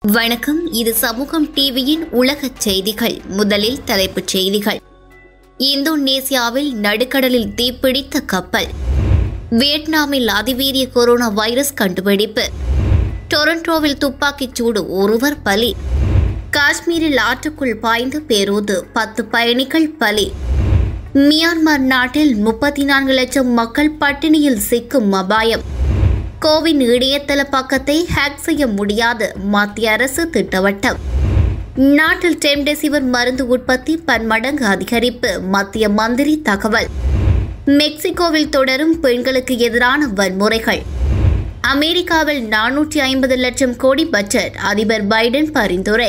வணக்கம் இது சமூகம் டிவியின் உலக செய்திகள் முதலில் தலைப்புச் செய்திகள் இந்தோனேசியாவில் நடுக்கடலில் தீப்பிடித்த கப்பல் வியட்நாமில் அதிவீரிய கொரோனா வைரஸ் கண்டுபிடிப்பு டொரண்டோவில் துப்பாக்கிச் சூடு ஒருவர் பலி காஷ்மீரில் ஆற்றுக்குள் பாய்ந்து பேருந்து பத்து பயணிகள் பலி மியான்மர் நாட்டில் முப்பத்தி நான்கு லட்சம் மக்கள் பட்டினியில் சிக்கும் அபாயம் கோவின் இணையதள பக்கத்தை ஹேக் செய்ய முடியாது மத்திய அரசு திட்டவட்டம் நாட்டில் டெம்டெசிவர் மருந்து உற்பத்தி பன்மடங்கு அதிகரிப்பு மத்திய மந்திரி தகவல் மெக்சிகோவில் தொடரும் பெண்களுக்கு எதிரான வன்முறைகள் அமெரிக்காவில் நானூற்றி ஐம்பது லட்சம் கோடி பட்ஜெட் அதிபர் பைடன் பரிந்துரை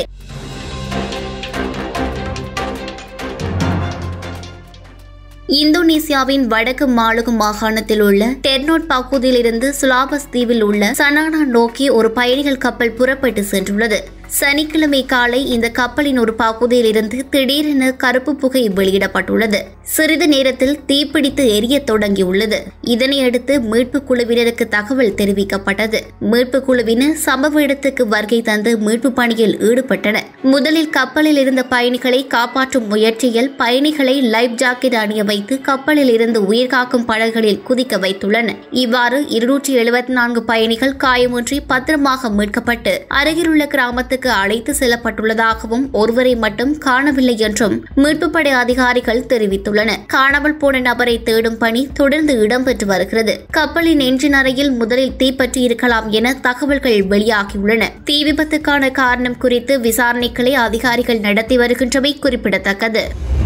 இந்தோனேசியாவின் வடக்கு மாலுகு மாகாணத்தில் உள்ள டெர்னோட் பகுதியிலிருந்து சுலாபஸ் தீவில் உள்ள சனானா நோக்கி ஒரு பயணிகள் கப்பல் புறப்பட்டு சென்றுள்ளது சனிக்கிழமை காலை இந்த கப்பலின் ஒரு பகுதியிலிருந்து திடீரென கருப்பு புகை வெளியிடப்பட்டுள்ளது சிறிது நேரத்தில் தீப்பிடித்து எரியத் தொடங்கியுள்ளது இதனையடுத்து மீட்புக் குழுவினருக்கு தகவல் தெரிவிக்கப்பட்டது மீட்புக் குழுவினர் சம்பவ இடத்துக்கு வருகை தந்து மீட்பு பணியில் ஈடுபட்டனர் முதலில் கப்பலில் இருந்த பயணிகளை காப்பாற்றும் முயற்சியில் பயணிகளை லைஃப் ஜாக்கெட் அணிய வைத்து கப்பலில் இருந்து உயிர்காக்கும் படகுகளில் குதிக்க வைத்துள்ளனர் இவ்வாறு இருநூற்றி எழுபத்தி நான்கு பயணிகள் காயமின்றி பத்திரமாக மீட்கப்பட்டு அருகிலுள்ள கிராமத்துக்கு அழைத்து செல்லப்பட்டுள்ளதாகவும் ஒருவரை மட்டும் காணவில்லை என்றும் மீட்புப் படை அதிகாரிகள் தெரிவித்துள்ளனர் காணாமல் போன நபரை தேடும் பணி தொடர்ந்து இடம்பெற்று வருகிறது கப்பலின் என்ஜின் அறையில் முதலில் தீப்பற்றி இருக்கலாம் என தகவல்கள் வெளியாகியுள்ளன தீ விபத்துக்கான காரணம் குறித்து விசாரணைகளை அதிகாரிகள் நடத்தி வருகின்றமை குறிப்பிடத்தக்கது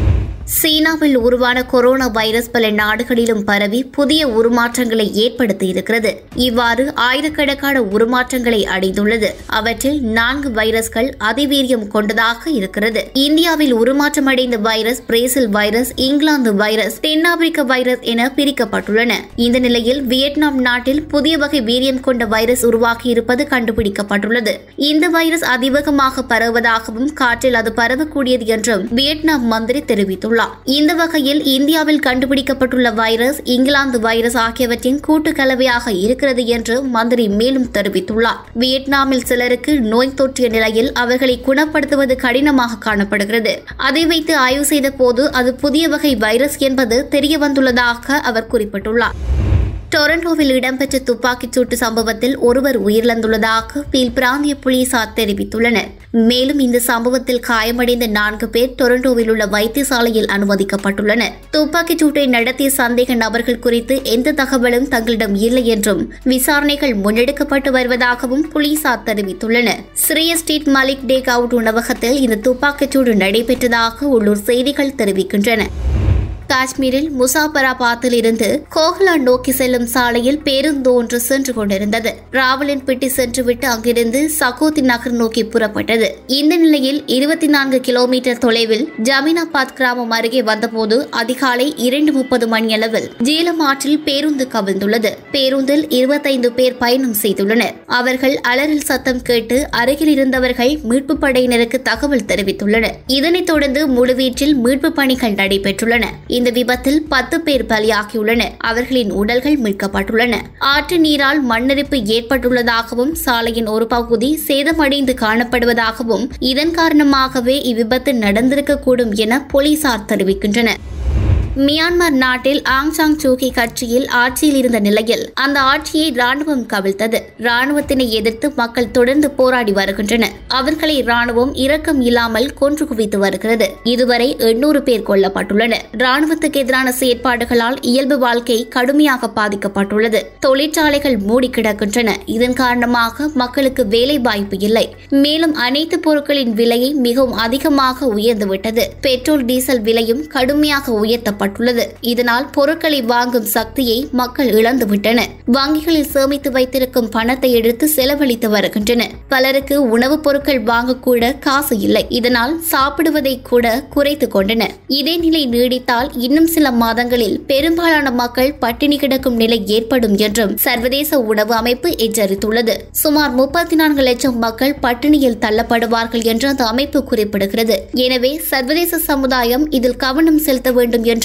சீனாவில் உருவான கொரோனா வைரஸ் பல நாடுகளிலும் பரவி புதிய உருமாற்றங்களை ஏற்படுத்தி இருக்கிறது இவ்வாறு ஆயிரக்கணக்கான உருமாற்றங்களை அடைந்துள்ளது அவற்றில் நான்கு வைரஸ்கள் அதிவீரியம் கொண்டதாக இருக்கிறது இந்தியாவில் உருமாற்றமடைந்த வைரஸ் பிரேசில் வைரஸ் இங்கிலாந்து வைரஸ் தென்னாப்பிரிக்க வைரஸ் என பிரிக்கப்பட்டுள்ளன இந்த நிலையில் வியட்நாம் நாட்டில் புதிய வகை வீரியம் கொண்ட வைரஸ் உருவாகி இருப்பது கண்டுபிடிக்கப்பட்டுள்ளது இந்த வைரஸ் அதிவேகமாக பரவுவதாகவும் காற்றில் அது பரவக்கூடியது என்றும் வியட்நாம் மந்திரி தெரிவித்துள்ளார் தெரிவித்துள்ளார் இந்த வகையில் இந்தியாவில் கண்டுபிடிக்கப்பட்டுள்ள வைரஸ் இங்கிலாந்து வைரஸ் ஆகியவற்றின் கூட்டு கலவையாக இருக்கிறது என்று மந்திரி மேலும் தெரிவித்துள்ளார் வியட்நாமில் சிலருக்கு நோய் தொற்றிய நிலையில் அவர்களை குணப்படுத்துவது கடினமாக காணப்படுகிறது அதை வைத்து ஆய்வு செய்த போது அது புதிய வகை வைரஸ் என்பது தெரிய வந்துள்ளதாக அவர் குறிப்பிட்டுள்ளார் டொரண்டோவில் இடம்பெற்ற துப்பாக்கிச் சூட்டு சம்பவத்தில் ஒருவர் உயிரிழந்துள்ளதாக பீல் பிராந்திய போலீசார் தெரிவித்துள்ளனர் மேலும் இந்த சம்பவத்தில் காயமடைந்த நான்கு பேர் டொரண்டோவில் உள்ள வைத்தியசாலையில் அனுமதிக்கப்பட்டுள்ளனர் துப்பாக்கிச் சூட்டை நடத்திய சந்தேக நபர்கள் குறித்து எந்த தகவலும் தங்களிடம் இல்லை என்றும் விசாரணைகள் முன்னெடுக்கப்பட்டு வருவதாகவும் போலீசார் தெரிவித்துள்ளனர் ஸ்ரீ ஸ்ட்ரீட் மலிக் டேக் அவுட் உணவகத்தில் இந்த துப்பாக்கிச்சூடு நடைபெற்றதாக உள்ளூர் செய்திகள் தெரிவிக்கின்றன காஷ்மீரில் முசாபராபாத்தில் இருந்து கோஹ்லா நோக்கி செல்லும் சாலையில் பேருந்து ஒன்று சென்று கொண்டிருந்தது ராவலன்பிட்டி சென்றுவிட்டு அங்கிருந்து சகோதி நகர் நோக்கி புறப்பட்டது இந்த நிலையில் இருபத்தி நான்கு கிலோமீட்டர் தொலைவில் ஜமீனாபாத் கிராமம் அருகே வந்தபோது அதிகாலை இரண்டு முப்பது மணியளவில் ஜீலம் ஆற்றில் பேருந்து கவிழ்ந்துள்ளது பேருந்தில் இருபத்தைந்து பேர் பயணம் செய்துள்ளனர் அவர்கள் அலறல் சத்தம் கேட்டு அருகில் இருந்தவர்கள் மீட்பு படையினருக்கு தகவல் தெரிவித்துள்ளனர் இதனைத் தொடர்ந்து முழுவீச்சில் மீட்பு பணிகள் நடைபெற்றுள்ளன இந்த விபத்தில் பத்து பேர் பலியாகியுள்ளனர் அவர்களின் உடல்கள் மீட்கப்பட்டுள்ளன ஆற்று நீரால் மண்ணரிப்பு ஏற்பட்டுள்ளதாகவும் சாலையின் ஒரு பகுதி சேதமடைந்து காணப்படுவதாகவும் இதன் காரணமாகவே இவ்விபத்து நடந்திருக்கக்கூடும் என போலீசார் தெரிவிக்கின்றனர் மியான்மர் நாட்டில் ஆங் சாங் சூகி கட்சியில் ஆட்சியில் இருந்த நிலையில் அந்த ஆட்சியை ராணுவம் கவிழ்த்தது ராணுவத்தினை எதிர்த்து மக்கள் தொடர்ந்து போராடி வருகின்றனர் அவர்களை ராணுவம் இரக்கம் இல்லாமல் கொன்று குவித்து வருகிறது இதுவரை எண்ணூறு பேர் கொல்லப்பட்டுள்ளனர் ராணுவத்துக்கு எதிரான செயற்பாடுகளால் இயல்பு வாழ்க்கை கடுமையாக பாதிக்கப்பட்டுள்ளது தொழிற்சாலைகள் மூடி கிடக்கின்றன இதன் காரணமாக மக்களுக்கு வேலை வாய்ப்பு இல்லை மேலும் அனைத்து பொருட்களின் விலையை மிகவும் அதிகமாக உயர்ந்துவிட்டது பெட்ரோல் டீசல் விலையும் கடுமையாக உயர்த்தப்பட்டது செய்யப்பட்டுள்ளது இதனால் பொருட்களை வாங்கும் சக்தியை மக்கள் இழந்துவிட்டனர் வங்கிகளில் சேமித்து வைத்திருக்கும் பணத்தை எடுத்து செலவழித்து வருகின்றனர் பலருக்கு உணவுப் பொருட்கள் வாங்கக்கூட காசு இல்லை இதனால் சாப்பிடுவதை கூட குறைத்துக் கொண்டனர் இதே நிலை நீடித்தால் இன்னும் சில மாதங்களில் பெரும்பாலான மக்கள் பட்டினி கிடக்கும் நிலை ஏற்படும் என்றும் சர்வதேச உணவு அமைப்பு எச்சரித்துள்ளது சுமார் முப்பத்தி நான்கு லட்சம் மக்கள் பட்டினியில் தள்ளப்படுவார்கள் என்று அந்த அமைப்பு குறிப்பிடுகிறது எனவே சர்வதேச சமுதாயம் இதில் கவனம் செலுத்த வேண்டும் என்று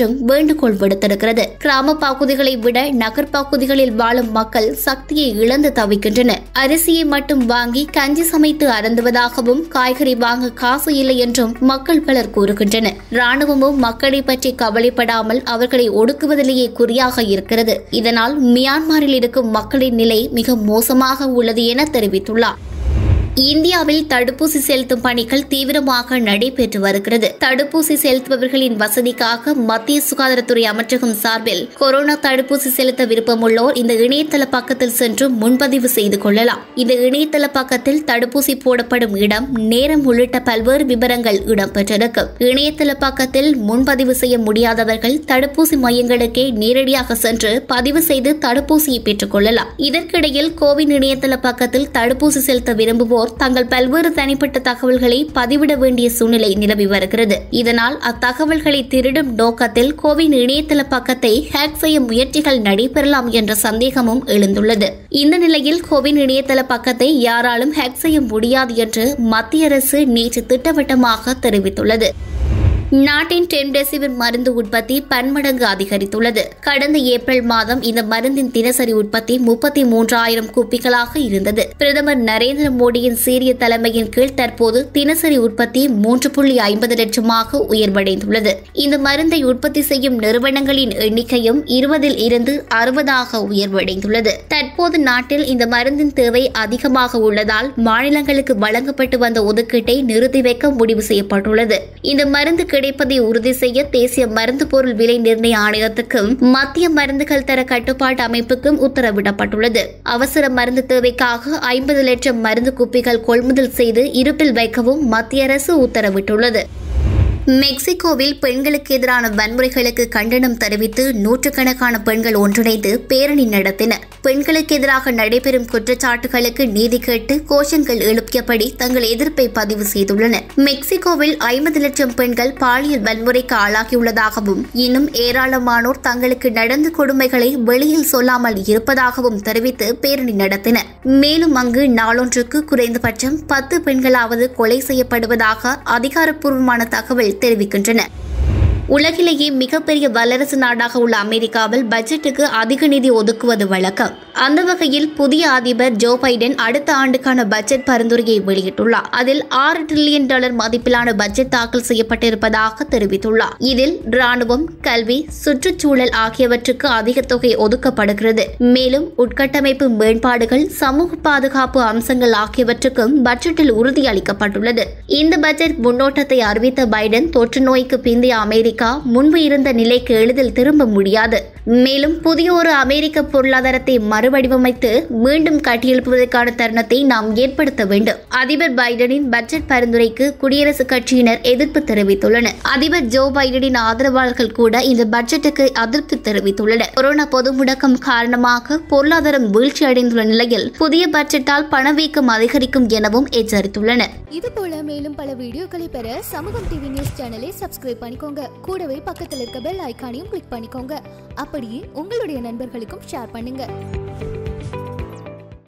என்றும் வேண்டுகோள் விடுத்திருக்கிறது கிராம பகுதிகளை விட நகர் பகுதிகளில் வாழும் மக்கள் சக்தியை இழந்து தவிக்கின்றனர் அரிசியை மட்டும் வாங்கி கஞ்சி சமைத்து அருந்துவதாகவும் காய்கறி வாங்க காசு இல்லை என்றும் மக்கள் பலர் கூறுகின்றனர் ராணுவமும் மக்களை பற்றி கவலைப்படாமல் அவர்களை ஒடுக்குவதிலேயே குறியாக இருக்கிறது இதனால் மியான்மரில் இருக்கும் மக்களின் நிலை மிக மோசமாக உள்ளது என தெரிவித்துள்ளார் இந்தியாவில் தடுப்பூசி செலுத்தும் பணிகள் தீவிரமாக நடைபெற்று வருகிறது தடுப்பூசி செலுத்துபவர்களின் வசதிக்காக மத்திய சுகாதாரத்துறை அமைச்சகம் சார்பில் கொரோனா தடுப்பூசி செலுத்த விருப்பமுள்ளோர் இந்த இணையதள பக்கத்தில் சென்று முன்பதிவு செய்து கொள்ளலாம் இந்த இணையதள பக்கத்தில் தடுப்பூசி போடப்படும் இடம் நேரம் உள்ளிட்ட பல்வேறு விவரங்கள் இடம்பெற்றிருக்கும் இணையதள பக்கத்தில் முன்பதிவு செய்ய முடியாதவர்கள் தடுப்பூசி மையங்களுக்கே நேரடியாக சென்று பதிவு செய்து தடுப்பூசியை பெற்றுக் கொள்ளலாம் இதற்கிடையில் கோவின் இணையதள பக்கத்தில் தடுப்பூசி செலுத்த விரும்புவோர் தங்கள் பல்வேறு தனிப்பட்ட தகவல்களை பதிவிட வேண்டிய சூழ்நிலை நிலவி வருகிறது இதனால் அத்தகவல்களை திருடும் நோக்கத்தில் கோவின் இணையதள பக்கத்தை ஹேக் செய்ய முயற்சிகள் நடைபெறலாம் என்ற சந்தேகமும் எழுந்துள்ளது இந்த நிலையில் கோவின் இணையதள பக்கத்தை யாராலும் ஹேக் செய்ய முடியாது என்று மத்திய அரசு நேற்று திட்டவட்டமாக தெரிவித்துள்ளது நாட்டின் டெம்டெசிவிர் மருந்து உற்பத்தி பன்மடங்கு அதிகரித்துள்ளது கடந்த ஏப்ரல் மாதம் இந்த மருந்தின் தினசரி உற்பத்தி முப்பத்தி மூன்றாயிரம் குப்பிகளாக இருந்தது பிரதமர் நரேந்திர மோடியின் சீரிய தலைமையின் கீழ் தற்போது தினசரி உற்பத்தி மூன்று புள்ளி ஐம்பது லட்சமாக உயர்வடைந்துள்ளது இந்த மருந்தை உற்பத்தி செய்யும் நிறுவனங்களின் எண்ணிக்கையும் இருபதில் இருந்து அறுபதாக உயர்வடைந்துள்ளது தற்போது நாட்டில் இந்த மருந்தின் தேவை அதிகமாக உள்ளதால் மாநிலங்களுக்கு வழங்கப்பட்டு வந்த ஒதுக்கீட்டை நிறுத்தி வைக்க முடிவு செய்யப்பட்டுள்ளது இந்த மருந்து கிடைப்பதை உறுதி செய்ய தேசிய மருந்து பொருள் விலை நிர்ணய ஆணையத்துக்கும் மத்திய மருந்துகள் தர கட்டுப்பாட்டு அமைப்புக்கும் உத்தரவிடப்பட்டுள்ளது அவசர மருந்து தேவைக்காக ஐம்பது லட்சம் மருந்து குப்பிகள் கொள்முதல் செய்து இருப்பில் வைக்கவும் மத்திய அரசு உத்தரவிட்டுள்ளது மெக்சிகோவில் பெண்களுக்கு எதிரான வன்முறைகளுக்கு கண்டனம் தெரிவித்து நூற்றுக்கணக்கான பெண்கள் ஒன்றிணைந்து பேரணி நடத்தினர் பெண்களுக்கு எதிராக நடைபெறும் குற்றச்சாட்டுகளுக்கு நீதி கேட்டு கோஷங்கள் எழுப்பியபடி தங்கள் எதிர்ப்பை பதிவு செய்துள்ளனர் மெக்சிகோவில் ஐம்பது லட்சம் பெண்கள் பாலியல் வன்முறைக்கு ஆளாகியுள்ளதாகவும் இன்னும் ஏராளமானோர் தங்களுக்கு நடந்த கொடுமைகளை வெளியில் சொல்லாமல் இருப்பதாகவும் தெரிவித்து பேரணி நடத்தினர் மேலும் அங்கு நாளொன்றுக்கு குறைந்தபட்சம் பத்து பெண்களாவது கொலை செய்யப்படுவதாக அதிகாரப்பூர்வமான தகவல் தெரிவிக்கின்றன உலகிலேயே மிகப்பெரிய வல்லரசு நாடாக உள்ள அமெரிக்காவில் பட்ஜெட்டுக்கு அதிக நிதி ஒதுக்குவது வழக்கம் அந்த வகையில் புதிய அதிபர் ஜோ பைடன் அடுத்த ஆண்டுக்கான பட்ஜெட் பரிந்துரையை வெளியிட்டுள்ளார் அதில் ஆறு டிரில்லியன் டாலர் மதிப்பிலான பட்ஜெட் தாக்கல் செய்யப்பட்டிருப்பதாக தெரிவித்துள்ளார் இதில் ராணுவம் கல்வி சுற்றுச்சூழல் ஆகியவற்றுக்கு அதிக தொகை ஒதுக்கப்படுகிறது மேலும் உட்கட்டமைப்பு மேம்பாடுகள் சமூக பாதுகாப்பு அம்சங்கள் ஆகியவற்றுக்கும் பட்ஜெட்டில் உறுதியளிக்கப்பட்டுள்ளது இந்த பட்ஜெட் முன்னோட்டத்தை அறிவித்த பைடன் தொற்று நோய்க்கு பிந்தைய அமெரிக்கா முன்பு இருந்த நிலைக்கு எளிதில் திரும்ப முடியாது மேலும் புதிய ஒரு அமெரிக்க பொருளாதாரத்தை மறுவடிவமைத்து மீண்டும் கட்டியெழுப்புவதற்கான தருணத்தை நாம் ஏற்படுத்த வேண்டும் அதிபர் பைடனின் பட்ஜெட் பரிந்துரைக்கு குடியரசுக் கட்சியினர் எதிர்ப்பு தெரிவித்துள்ளனர் அதிபர் ஜோ பைடனின் ஆதரவாளர்கள் கூட இந்த பட்ஜெட்டுக்கு அதிருப்தி தெரிவித்துள்ளனர் கொரோனா பொது முடக்கம் காரணமாக பொருளாதாரம் வீழ்ச்சி அடைந்துள்ள நிலையில் புதிய பட்ஜெட்டால் பணவீக்கம் அதிகரிக்கும் எனவும் எச்சரித்துள்ளனர் இது போல மேலும் பல வீடியோக்களை பெற சமூகம் டிவி நியூஸ் சேனலை சப்ஸ்கிரைப் பண்ணிக்கோங்க கூடவே பக்கத்தில் இருக்க பெல் ஐகானையும் கிளிக் பண்ணிக்கோங்க அப்படியே உங்களுடைய நண்பர்களுக்கும் ஷேர் பண்ணுங்க